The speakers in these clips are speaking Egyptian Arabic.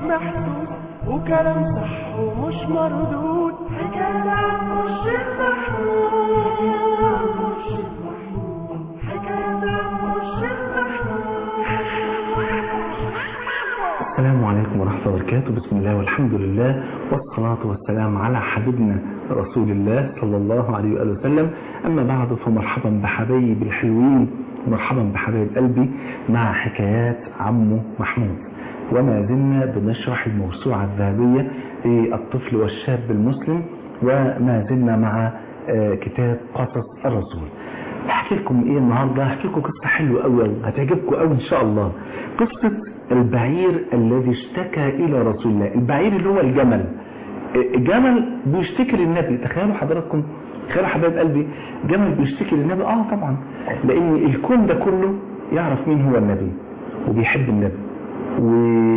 محسوس وكلام صح ومش مردود حكاية عن الشيخ محمود حكاية عن الشيخ السلام عليكم ورحمة الله وبركاته بسم الله والحمد لله والصلاة والسلام على حبيبنا رسول الله صلى الله عليه وآله وسلم أما بعد فمرحبا بحبايب الحلوين مرحبا بحبايب قلبي مع حكايات عمه محمود وما زلنا بنشرح الموسوعة الذهبية للطفل والشاب المسلم وما زلنا مع آه، كتاب قصص الرسول هحكي لكم ايه النهارده هحكي لكم قصه حلوه قوي هتعجبكم قوي ان شاء الله قصه البعير الذي اشتكى الى رسول الله البعير اللي هو الجمل الجمل بيشتكي للنبي تخيلوا حضراتكم تخيلوا حبايب قلبي جمل بيشتكي للنبي اه طبعا لان الكون ده كله يعرف مين هو النبي وبيحب النبي و...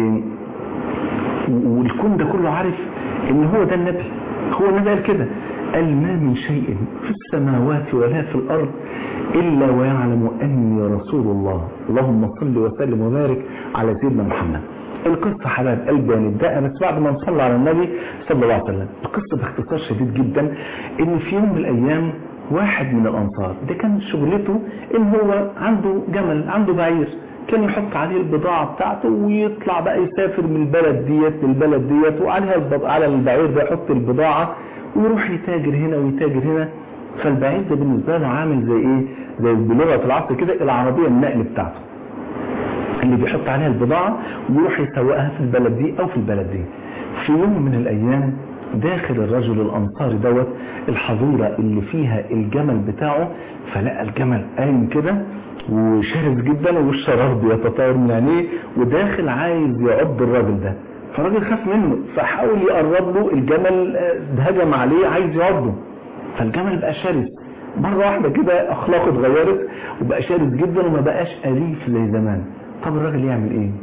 والكون ده كله عارف ان هو ده النبي هو النبي قال كده قال ما من شيء في السماوات ولا في الارض الا ويعلم اني رسول الله اللهم صل وسلم وبارك على سيدنا محمد القصة حبايب قلبي هنبدأها بس بعد ما نصلي على النبي صلى الله عليه وسلم القصة باختصار شديد جدا ان في يوم من الايام واحد من الانصار ده كان شغلته ان هو عنده جمل عنده بعير كان يحط عليه البضاعة بتاعته ويطلع بقى يسافر من البلد ديت للبلد ديت وعليها البض... على البعير ده يحط البضاعة ويروح يتاجر هنا ويتاجر هنا فالبعير ده بالنسبة له عامل زي ايه زي بلغة العصر كده العربية النقل بتاعته اللي بيحط عليها البضاعة ويروح يسوقها في البلد دي او في البلد دي في يوم من الايام داخل الرجل الانصاري دوت الحظيرة اللي فيها الجمل بتاعه فلقى الجمل قايم كده وشرس جدا والشرار بيتطاير من عينيه وداخل عايز يعض الراجل ده فالراجل خاف منه فحاول يقرب له الجمل آه، هجم عليه عايز يعضه فالجمل بقى شرس مرة واحدة كده اخلاقه اتغيرت وبقى شرس جدا وما بقاش اليف زي زمان طب الراجل يعمل ايه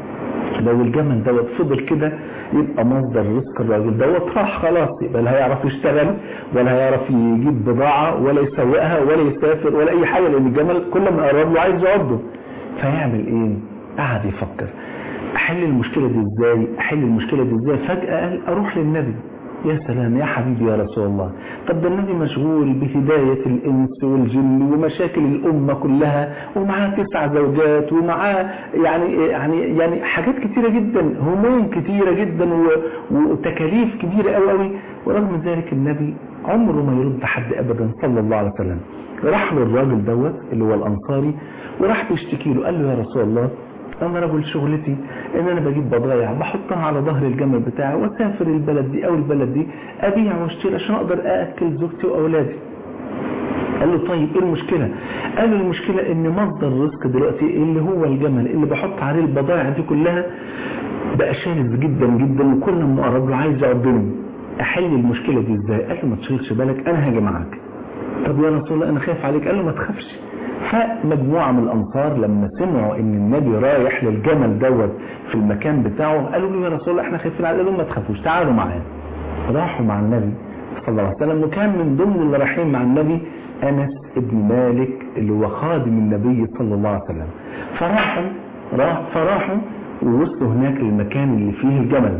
لو الجمل دوت فضل كده يبقى مصدر رزق الراجل دوت راح خلاص يبقى لا هيعرف يشتغل ولا هيعرف يجيب بضاعة ولا يسوقها ولا يسافر ولا اي حاجة لان الجمل كل ما يقرب له عايز يعضه فيعمل ايه قعد يفكر احل المشكلة دي ازاي احل المشكلة دي ازاي فجأة قال اروح للنبي يا سلام يا حبيبي يا رسول الله طب ده النبي مشغول بهداية الإنس والجن ومشاكل الأمة كلها ومعاه تسع زوجات ومعاه يعني يعني يعني حاجات كتيرة جدا هموم كتيرة جدا و- وتكاليف كبيرة قوي قوي ورغم ذلك النبي عمره ما يرد حد أبدا صلى الله عليه وسلم راح له الراجل دوت اللي هو الأنصاري وراح بيشتكي له قال له يا رسول الله انا رجل شغلتي ان انا بجيب بضايع بحطها على ظهر الجمل بتاعي واسافر البلد دي او البلد دي ابيع واشتري عشان اقدر ااكل زوجتي واولادي قال له طيب ايه المشكلة قال له المشكلة ان مصدر الرزق دلوقتي اللي هو الجمل اللي بحط عليه البضائع دي كلها بقى شارس جدا جدا وكل ما اقرب له عايز يعضني احل المشكلة دي ازاي قال له ما تشغلش بالك انا هاجي معاك طب يا رسول الله انا خايف عليك قال له ما تخافش فمجموعة من الأنصار لما سمعوا إن النبي رايح للجمل دوت في المكان بتاعه قالوا له يا رسول الله إحنا خايفين عليه قالوا ما تخافوش تعالوا معانا راحوا مع النبي صلى الله عليه وسلم وكان من ضمن اللي رايحين مع النبي أنس ابن مالك اللي هو خادم النبي صلى الله عليه وسلم فراحوا راح فراحوا ووصلوا هناك للمكان اللي فيه الجمل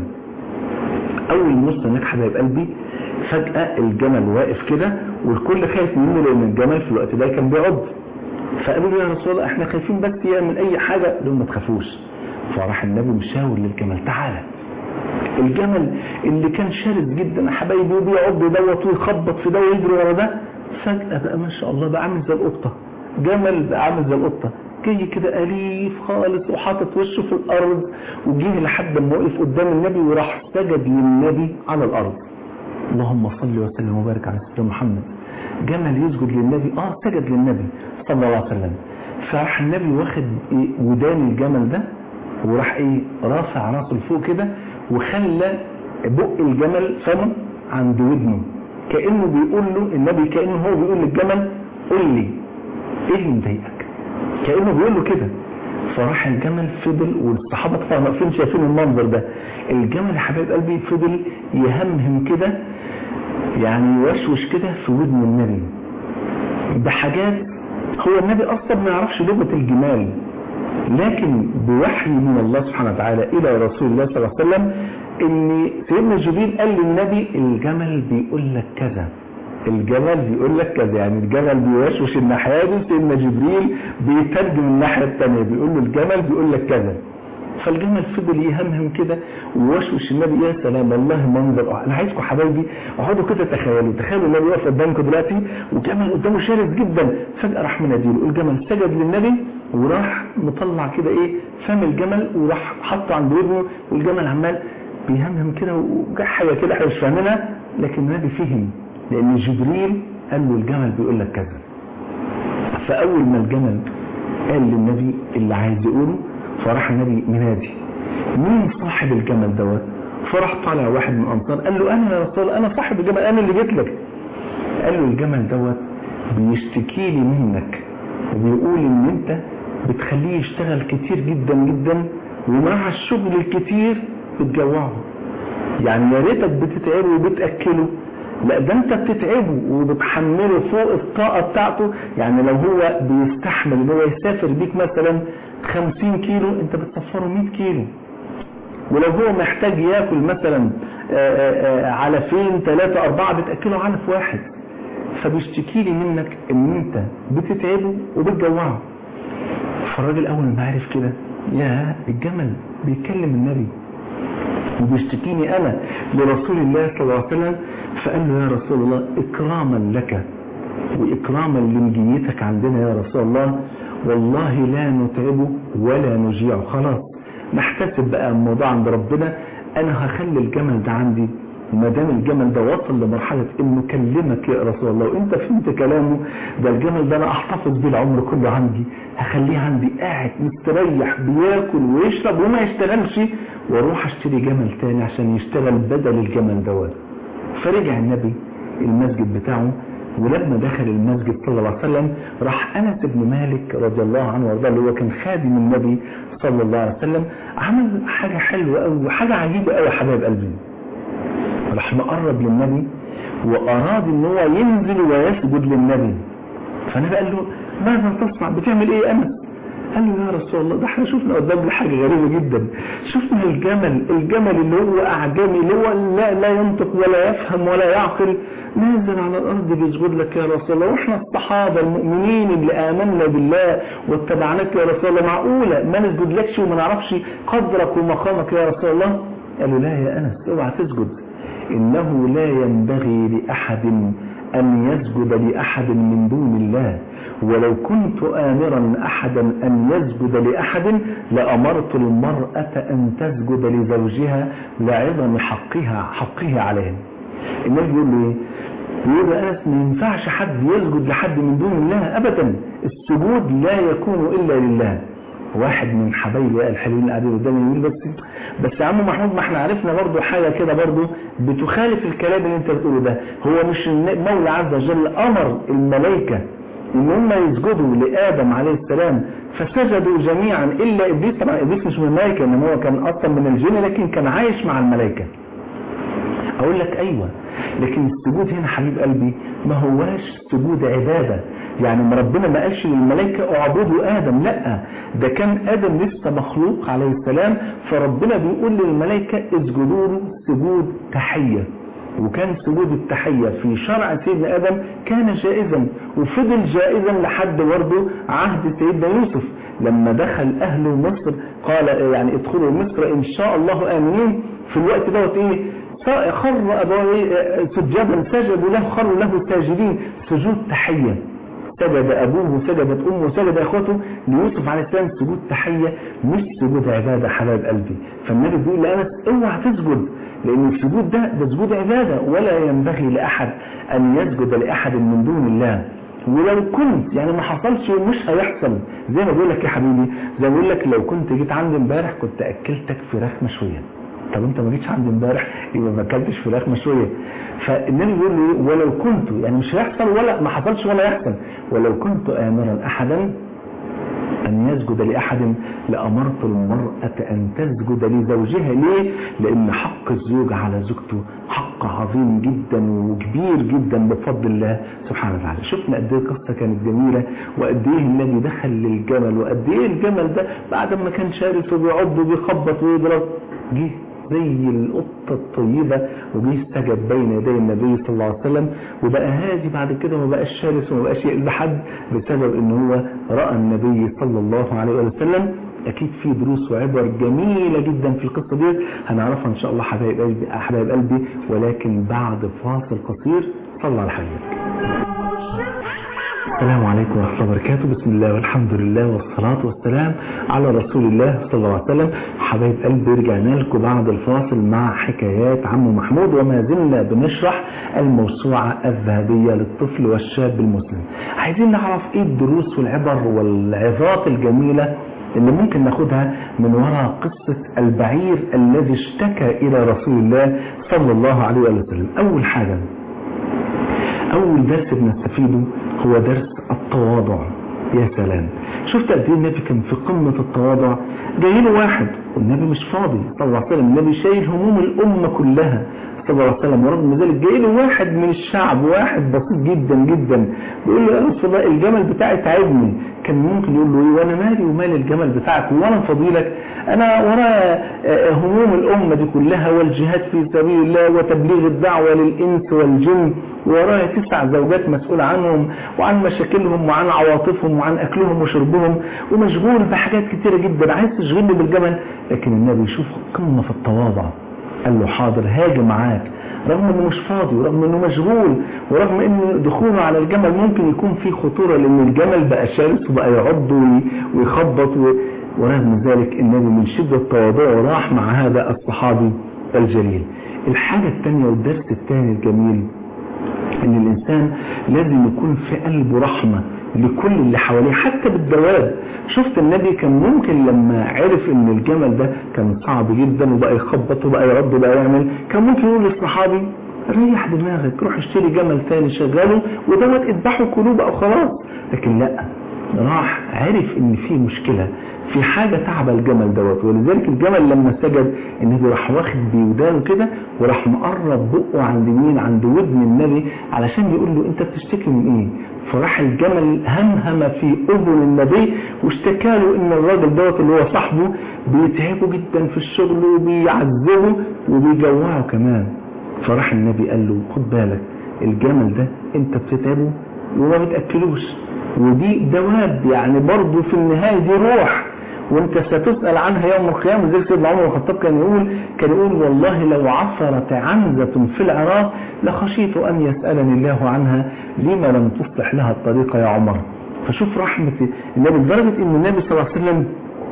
أول ما وصلوا هناك حبايب قلبي فجأة الجمل واقف كده والكل خايف منه لأن الجمل في الوقت ده كان بيعض فقالوا له يا رسول الله احنا خايفين بس يعمل اي حاجة قال لهم ما تخافوش فراح النبي مشاور للجمل تعالى الجمل اللي كان شرس جدا يا حبايبي وبيعض دوت ويخبط في ده ويجري ورا ده فجأة بقى ما شاء الله بقى عامل زي القطة جمل بقى عامل زي القطة جاي كده أليف خالص وحاطط وشه في الأرض وجه لحد ما وقف قدام النبي وراح سجد للنبي على الأرض اللهم صل وسلم وبارك على سيدنا محمد جمل يسجد للنبي اه سجد للنبي صلى الله عليه وسلم فراح النبي واخد إيه ودان الجمل ده وراح ايه رافع راسه لفوق كده وخلى بق الجمل فمه عند ودنه كانه بيقول له النبي كانه هو بيقول للجمل قول لي ايه اللي مضايقك كانه بيقول له كده فراح الجمل فضل والصحابه طبعا واقفين شايفين المنظر ده الجمل يا حبايب قلبي فضل يهمهم كده يعني يوشوش كده في ودن النبي بحاجات هو النبي اصلا ما يعرفش لغه الجمال لكن بوحي من الله سبحانه وتعالى إلى رسول الله صلى الله عليه وسلم ان سيدنا جبريل قال للنبي الجمل بيقول لك كذا الجمل بيقول لك كذا يعني الجمل بيوشوش الناحيه دي سيدنا جبريل بيترجم الناحيه الثانيه بيقول له الجمل بيقول لك كذا فالجمل فضل يهمهم كده ووشوش النبي يا سلام والله منظر انا عايزكم حبايبي اقعدوا كده تخيلوا تخيلوا النبي واقف قدامكم دلوقتي وجمل قدامه شرس جدا فجاه راح مناديله الجمل سجد للنبي وراح مطلع كده ايه فم الجمل وراح حطه عند ودنه والجمل عمال بيهمهم كده وحاجه كده احنا مش فاهمينها لكن النبي فهم لان جبريل قال له الجمل بيقول لك كذا فاول ما الجمل قال للنبي اللي عايز يقوله فراح النبي منادي مين صاحب الجمل دوت فراح طالع واحد من الانصار قال له انا يا رسول الله انا صاحب الجمل انا اللي جيت لك قال له الجمل دوت بيشتكي لي منك وبيقول ان انت بتخليه يشتغل كتير جدا جدا ومع الشغل الكتير بتجوعه يعني يا ريتك بتتعبه وبتاكله لا ده انت بتتعبه وبتحمله فوق الطاقه بتاعته يعني لو هو بيستحمل ان هو يسافر بيك مثلا 50 كيلو انت بتسفره 100 كيلو ولو هو محتاج ياكل مثلا علفين ثلاثة أربعة بتأكله علف واحد فبيشتكي لي منك ان انت بتتعبه وبتجوعه فالراجل اول ما عرف كده يا الجمل بيكلم النبي وبيشتكيني انا لرسول الله صلى الله عليه وسلم فقال له يا رسول الله اكراما لك واكراما لمجيتك عندنا يا رسول الله والله لا نتعبه ولا نجيعه خلاص نحتسب بقى الموضوع عند ربنا انا هخلي الجمل ده عندي ما دام الجمل ده وصل لمرحلة انه كلمك يا رسول الله وانت فهمت كلامه ده الجمل ده انا احتفظ بيه العمر كله عندي هخليه عندي قاعد مستريح بياكل ويشرب وما يشتغلش واروح اشتري جمل تاني عشان يشتغل بدل الجمل دوت فرجع النبي المسجد بتاعه ولما دخل المسجد صلى الله عليه وسلم راح انس بن مالك رضي الله عنه وارضاه اللي هو كان خادم النبي صلى الله عليه وسلم عمل حاجه حلوه قوي وحاجه عجيبه قوي يا حبايب قلبي راح مقرب للنبي واراد ان هو ينزل ويسجد للنبي فالنبي قال له ماذا تصنع بتعمل ايه انس قال له يا رسول الله ده احنا شفنا قدامنا حاجه غريبه جدا شفنا الجمل الجمل اللي هو اعجمي اللي هو لا, لا ينطق ولا يفهم ولا يعقل نازل على الارض بيسجد لك يا رسول الله واحنا الصحابه المؤمنين اللي امنا بالله واتبعناك يا رسول الله معقوله ما نسجد لكش وما نعرفش قدرك ومقامك يا رسول الله قال له لا يا انس اوعى تسجد انه لا ينبغي لاحد أن يسجد لأحد من دون الله ولو كنت آمرا أحدا أن يسجد لأحد لأمرت المرأة أن تسجد لزوجها لعظم حقها حقه عليه النبي بيقول له ايه بيقول له أنس ما ينفعش حد يسجد لحد من دون الله أبدا السجود لا يكون إلا لله واحد من حبايبي الحلوين اللي قاعدين قدامي يقول بس بس يا عم محمود ما احنا عرفنا برضو حاجه كده برضو بتخالف الكلام اللي انت بتقوله ده هو مش المولى عز وجل امر الملائكه ان هم يسجدوا لادم عليه السلام فسجدوا جميعا الا ابليس طبعا ابليس مش من الملائكه انما هو كان اصلا من الجن لكن كان عايش مع الملائكه اقول لك ايوه لكن السجود هنا حبيب قلبي ما هواش سجود عبادة يعني ما ربنا ما قالش للملائكة اعبدوا آدم لا ده كان آدم لسه مخلوق عليه السلام فربنا بيقول للملائكة اسجدوا له سجود تحية وكان سجود التحية في شرع سيدنا آدم كان جائزا وفضل جائزا لحد برضه عهد سيدنا يوسف لما دخل أهل مصر قال يعني ادخلوا مصر إن شاء الله آمنين في الوقت دوت إيه خر أبويه سجدا سجدوا له خروا له ساجدين سجود تحية سجد أبوه وسجدت أمه وسجد أخوته ليوسف عليه السلام سجود تحية مش سجود عبادة حبايب قلبي فالنبي بيقول لأنس اوعى تسجد لأن السجود ده ده سجود عبادة ولا ينبغي لأحد أن يسجد لأحد من دون الله ولو كنت يعني ما حصلش ومش هيحصل زي ما بقول لك يا حبيبي زي ما بقول لك لو كنت جيت عندي امبارح كنت اكلتك فراخ مشويه طب انت ما جيتش عندي امبارح يبقى ما اكلتش فراخ مشويه فالنبي بيقول لي ولو كنت يعني مش هيحصل ولا ما حصلش ولا يحصل ولو كنت امرا احدا أن يسجد لأحد لأمرت المرأة أن تسجد لزوجها ليه؟ لأن حق الزوج على زوجته حق رزق عظيم جدا وكبير جدا بفضل الله سبحانه وتعالى شفنا قد ايه القصه كانت جميله وقد ايه النبي دخل للجمل وقد ايه الجمل ده بعد ما كان شارس وبيعض وبيخبط ويضرب جه زي القطة الطيبة وجه استجب بين يدي النبي صلى الله عليه وسلم وبقى هادي بعد كده ما بقاش شارس وما بقاش يقلب حد بسبب ان هو رأى النبي صلى الله عليه وسلم اكيد في دروس وعبر جميلة جدا في القصة دي هنعرفها ان شاء الله حبايب قلبي حبايب قلبي ولكن بعد فاصل قصير صلى على حبيبك السلام عليكم ورحمة الله وبركاته بسم الله والحمد لله والصلاة والسلام على رسول الله صلى الله عليه وسلم حبايب قلبي رجعنا لكم بعد الفاصل مع حكايات عم محمود وما زلنا بنشرح الموسوعة الذهبية للطفل والشاب المسلم عايزين نعرف ايه الدروس والعبر والعظات الجميلة اللي ممكن ناخدها من وراء قصة البعير الذي اشتكى إلى رسول الله صلى الله عليه وسلم أول حاجة أول درس بنستفيده هو درس التواضع يا سلام شفت قد ايه النبي كان في قمة التواضع جاي له واحد والنبي مش فاضي صلى الله عليه وسلم النبي شايل هموم الأمة كلها صلى الله عليه وسلم ورغم ذلك جاي له واحد من الشعب واحد بسيط جدا جدا بيقول له يا رسول الله الجمل بتاعي تعبني كان ممكن يقول له ايه وانا مالي ومال الجمل بتاعك وانا فضيلك انا ورايا هموم الامه دي كلها والجهاد في سبيل الله وتبليغ الدعوه للانس والجن ورايا تسع زوجات مسؤول عنهم وعن مشاكلهم وعن عواطفهم وعن اكلهم وشربهم ومشغول بحاجات كتيره جدا عايز تشغلني بالجمل لكن النبي يشوف قمه في التواضع قال له حاضر هاجي معاك رغم انه مش فاضي ورغم انه مشغول ورغم ان دخوله على الجمل ممكن يكون فيه خطورة لان الجمل بقى شرس وبقى يعض ويخبط ورغم ذلك النبي من شدة تواضعه راح مع هذا الصحابي الجليل الحاجة الثانية والدرس الثاني الجميل ان الانسان لازم يكون في قلبه رحمة لكل اللي حواليه حتى بالدواب شفت النبي كان ممكن لما عرف ان الجمل ده كان صعب جدا وبقى يخبط وبقى يرد وبقى يعمل كان ممكن يقول للصحابي ريح دماغك روح اشتري جمل ثاني شغله ودوت اذبحه كلوب او خلاص لكن لا راح عرف ان في مشكلة في حاجة تعب الجمل دوت ولذلك الجمل لما سجد النبي راح واخد بودانه كده وراح مقرب بقه عند مين عند ودن النبي علشان يقول له انت بتشتكي من ايه فراح الجمل همهم في اذن النبي واشتكى له ان الراجل دوت اللي هو صاحبه بيتعبه جدا في الشغل وبيعذبه وبيجوعه كمان فراح النبي قال له خد بالك الجمل ده انت بتتعبه وما بتاكلوش ودي دواب يعني برضه في النهايه دي روح وانت ستسأل عنها يوم القيامة زي سيدنا عمر الخطاب كان يقول كان يقول والله لو عثرت عنزة في العراق لخشيت أن يسألني الله عنها لما لم تصلح لها الطريقة يا عمر فشوف رحمة النبي لدرجة ان النبي صلى الله عليه وسلم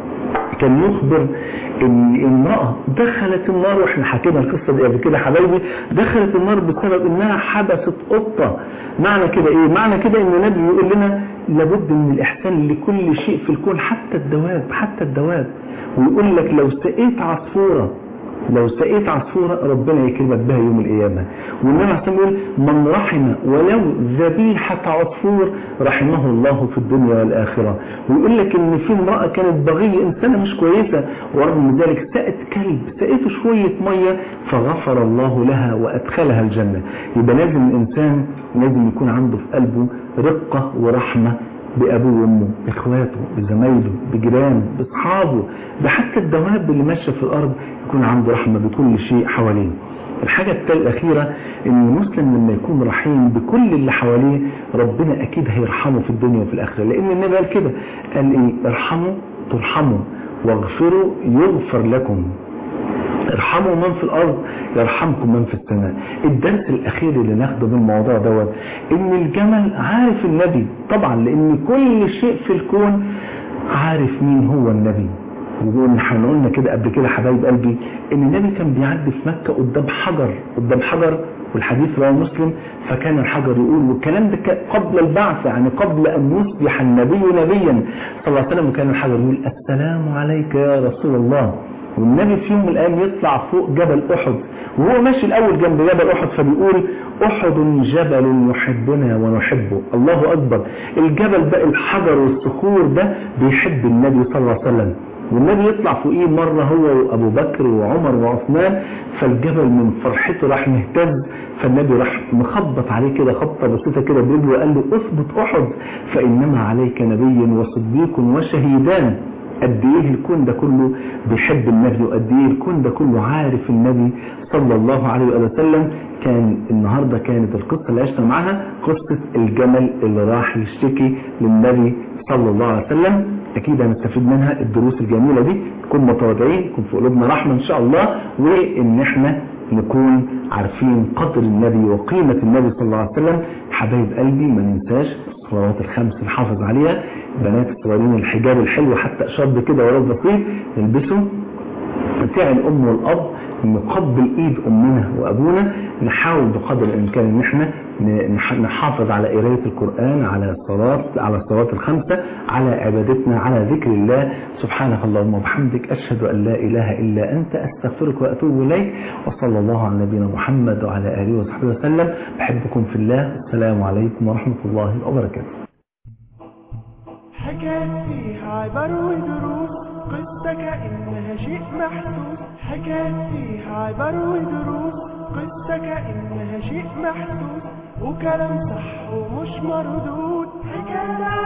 كان يخبر ان امرأة دخلت النار واحنا حكينا القصة دي قبل كده حبايبي دخلت النار بسبب انها حبست قطة معنى كده ايه معنى كده ان النبي يقول لنا لابد من الاحسان لكل شيء في الكون حتى الدواب حتى الدواب ويقول لك لو سقيت عصفورة لو سقيت عصفورة ربنا يكرمك بها يوم القيامة والنبي عليه يقول من رحم ولو ذبيحة عصفور رحمه الله في الدنيا والآخرة ويقول لك ان في امرأة كانت بغية انسانة مش كويسة ورغم ذلك سقت كلب سقيته شوية مية فغفر الله لها وأدخلها الجنة يبقى لازم الإنسان لازم يكون عنده في قلبه رقة ورحمة بأبوه وأمه بإخواته بزمايله بجيرانه بأصحابه بحتى الدواب اللي ماشية في الأرض يكون عنده رحمة بكل شيء حواليه الحاجة الأخيرة إن المسلم لما يكون رحيم بكل اللي حواليه ربنا أكيد هيرحمه في الدنيا وفي الآخرة لأن النبي قال كده قال إيه ارحموا ترحموا واغفروا يغفر لكم ارحموا من في الارض يرحمكم من في السماء الدرس الاخير اللي ناخده من الموضوع دوت ان الجمل عارف النبي طبعا لان كل شيء في الكون عارف مين هو النبي وقلنا احنا قلنا كده قبل كده حبايب قلبي ان النبي كان بيعدي في مكة قدام حجر قدام حجر والحديث رواه مسلم فكان الحجر يقول والكلام ده قبل البعث يعني قبل ان يصبح النبي نبيا صلى الله عليه وسلم وكان الحجر يقول السلام عليك يا رسول الله والنبي في يوم من الايام يطلع فوق جبل احد وهو ماشي الاول جنب جبل احد فبيقول احد جبل يحبنا ونحبه الله اكبر الجبل ده الحجر والصخور ده بيحب النبي صلى الله عليه وسلم والنبي يطلع فوقيه مرة هو وأبو بكر وعمر وعثمان فالجبل من فرحته راح مهتز فالنبي راح مخبط عليه كده خبطة بسيطة كده برجله وقال له اثبت أحد فإنما عليك نبي وصديق وشهيدان قد ايه الكون ده كله بيحب النبي وقد ايه الكون ده كله عارف النبي صلى الله عليه وسلم كان النهارده كانت القصه اللي عشنا معاها قصه الجمل اللي راح يشتكي للنبي صلى الله عليه وسلم اكيد هنستفيد منها الدروس الجميله دي نكون متواضعين يكون في قلوبنا رحمه ان شاء الله وان احنا نكون عارفين قدر النبي وقيمه النبي صلى الله عليه وسلم حبايب قلبي ما ننساش الصلوات الخمس نحافظ عليها بنات الصغيرين الحجاب الحلو حتى شاب كده ولو بسيط يلبسوا بتاع الام والاب نقبل ايد امنا وابونا نحاول بقدر الامكان ان احنا نحافظ على قرايه القران على الصلاه على الصلوات الخمسه على عبادتنا على ذكر الله سبحانك اللهم وبحمدك اشهد ان لا اله الا انت استغفرك واتوب اليك وصلى الله على نبينا محمد وعلى اله وصحبه وسلم بحبكم في الله السلام عليكم ورحمه الله وبركاته حكايات فيها عبر ودروس قصة كأنها شيء محسوس حكايات فيها عبر ودروس قصة كأنها شيء محسوس وكلام صح ومش مردود حكاية